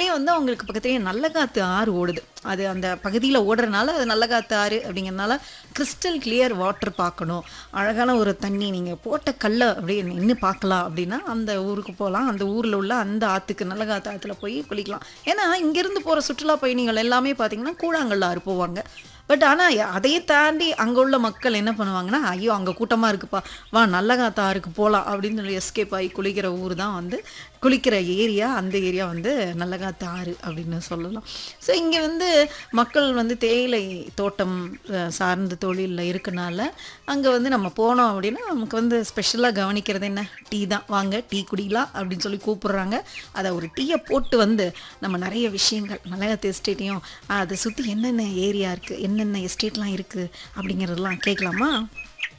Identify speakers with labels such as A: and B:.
A: வந்து அவங்களுக்கு பக்கத்துலேயே நல்ல காத்து ஆறு ஓடுது அது அந்த பகுதியில் ஓடுறதுனால அது நல்ல காத்து ஆறு அப்படிங்கிறதுனால கிறிஸ்டல் கிளியர் வாட்டர் பார்க்கணும் அழகான ஒரு தண்ணி நீங்கள் போட்ட கல்லை அப்படியே நின்று பார்க்கலாம் அப்படின்னா அந்த ஊருக்கு போகலாம் அந்த ஊரில் உள்ள அந்த ஆற்றுக்கு நல்ல காத்து ஆற்றுல போய் குளிக்கலாம் ஏன்னா இங்கேருந்து போகிற சுற்றுலா பயணிகள் எல்லாமே பார்த்தீங்கன்னா கூழாங்கல்ல ஆறு போவாங்க பட் ஆனால் அதையும் தாண்டி அங்கே உள்ள மக்கள் என்ன பண்ணுவாங்கன்னா ஐயோ அங்கே கூட்டமாக இருக்குப்பா வா நல்ல காத்தா இருக்கு போகலாம் அப்படின்னு சொல்லி எஸ்கேப் ஆகி குளிக்கிற ஊர் தான் வந்து குளிக்கிற ஏரியா அந்த ஏரியா வந்து நல்ல காத்து ஆறு அப்படின்னு சொல்லலாம் ஸோ இங்கே வந்து மக்கள் வந்து தேயிலை தோட்டம் அஹ், சார்ந்த தொழிலில் இருக்கனால அங்கே வந்து நம்ம போனோம் அப்படின்னா நமக்கு வந்து ஸ்பெஷலாக கவனிக்கிறது என்ன டீ தான் வாங்க டீ குடிக்கலாம் அப்படின்னு சொல்லி கூப்பிடுறாங்க அதை ஒரு டீயை போட்டு வந்து நம்ம நிறைய விஷயங்கள் மலையாளத்து எஸ்டேட்டையும் அதை சுற்றி என்னென்ன ஏரியா இருக்குது என்னென்ன எஸ்டேட்லாம் இருக்குது அப்படிங்கிறதெல்லாம் கேட்கலாமா